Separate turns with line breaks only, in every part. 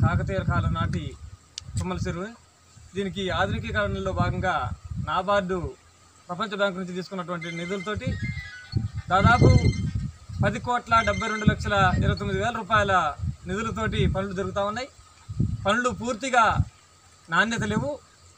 కాకతీయ కాలం నాటి తుమ్మల చెరువు దీనికి ఆధునికీకరణలో భాగంగా నాబార్డు ప్రపంచ బ్యాంకు నుంచి తీసుకున్నటువంటి నిధులతోటి దాదాపు పది కోట్ల డెబ్బై రెండు లక్షల ఇరవై తొమ్మిది వేల రూపాయల నిధులతోటి పనులు జరుగుతూ ఉన్నాయి పనులు పూర్తిగా నాణ్యత లేవు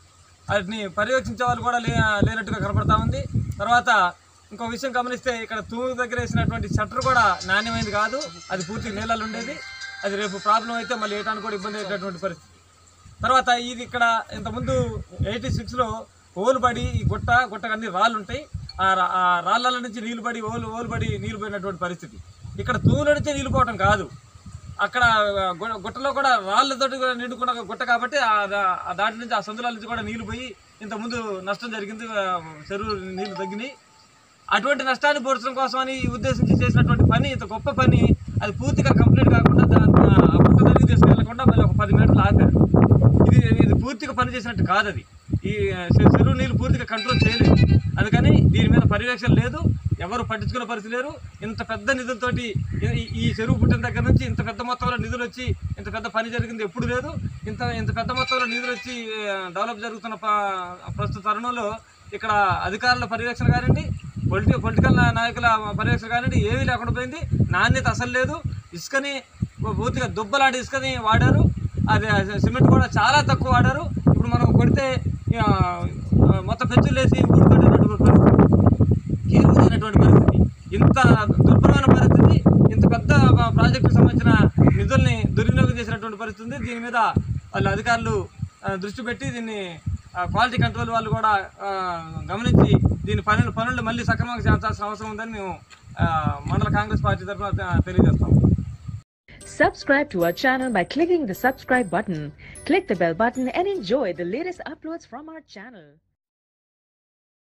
వాటిని పర్యవేక్షించే వాళ్ళు కూడా లే లేనట్టుగా కనపడతా ఉంది తర్వాత ఇంకో విషయం గమనిస్తే ఇక్కడ తూము దగ్గర వేసినటువంటి షట్టర్ కూడా నాణ్యమైనది కాదు అది పూర్తి నీళ్ళలో ఉండేది అది రేపు ప్రాబ్లం అయితే మళ్ళీ వేయడానికి కూడా ఇబ్బంది అయ్యేటటువంటి పరిస్థితి తర్వాత ఇది ఇక్కడ ఇంతకుముందు ఎయిటీ సిక్స్లో ఓలు పడి ఈ గుట్ట గుట్టకు అన్ని రాళ్ళు ఉంటాయి ఆ రా- ఆ రాళ్ళ నుంచి నీళ్లు పడి ఓలు ఓలు పడి నీళ్లు పోయినటువంటి పరిస్థితి ఇక్కడ తూముల నుంచే నీళ్లు పోవటం కాదు అక్కడ గు- గుట్టలో కూడా రాళ్ళతోటి కూడా నిండుకున్న గుట్ట కాబట్టి ఆ దా- ఆ దాటి నుంచి ఆ సందుల నుంచి కూడా నీళ్లు పోయి ఇంతకుముందు నష్టం జరిగింది ఆ, చెరువు నీళ్లు తగ్గినాయి అటువంటి నష్టాన్ని పూడ్చడం కోసమని ఉద్దేశించి చేసినటువంటి పని ఇంత గొప్ప పని అది పూర్తిగా కంప్లీట్ కాకుండా దా- ఆ గుట్ట దగ్గరికి తీసుకెళ్లకుండా మళ్ళీ ఒక పది మీటర్లు ఆపారు ఇది ఇది పూర్తిగా పని చేసినట్టు కాదు అది ఈ చె- చెరువు నీళ్ళు పూర్తిగా కంట్రోల్ చేయలేదు అందుకని దీని మీద పర్యవేక్షణ లేదు ఎవరు పట్టించుకునే పరిస్థితి లేరు ఇంత పెద్ద నిధులతోటి ఈ- ఈ చెరువు పుట్టిన దగ్గర నుంచి ఇంత పెద్ద మొత్తంలో నిధులు వచ్చి ఇంత పెద్ద పని జరిగింది ఎప్పుడు లేదు ఇంత ఇంత పెద్ద మొత్తంలో నిధులు వచ్చి ఆ, డెవలప్ జరుగుతున్న ప- ప్రస్తుత తరుణంలో ఇక్కడ అధికారుల పర్యవేక్షణ కానివ్వండి పొలిటి పొలిటికల్ నా- నాయకుల పర్యవేక్షణ కానివ్వండి ఏమీ లేకుండా పోయింది నాణ్యత అసలు లేదు ఇసుకని పూర్తిగా దుబ్బలాంటి ఇసుకని వాడారు అది సిమెంట్ కూడా చాలా తక్కువ వాడారు ఇప్పుడు మనం కొడితే ఆ, మొత్తం పెంచులు వేసి ఊడిపడేటటువంటి పరిస్థితి కీలకమైనటువంటి పరిస్థితి ఇంత దుర్భరమైన పరిస్థితి ఇంత పెద్ద ప్రాజెక్టుకు సంబంధించిన నిధుల్ని దుర్వినియోగం చేసినటువంటి పరిస్థితి ఉంది దీని మీద వాళ్ళు అధికారులు ఆ, దృష్టి పెట్టి దీన్ని ఆ, క్వాలిటీ కంట్రోల్ వాళ్ళు కూడా ఆ, గమనించి దీని పనులు పనులు మళ్ళీ సక్రమంగా చేర్చాల్సిన అవసరం ఉందని మేము ఆ, మండల కాంగ్రెస్ పార్టీ తరఫున తె- తెలియజేస్తాం
Subscribe to our channel by clicking the subscribe button. Click the bell button and enjoy the latest uploads from our channel.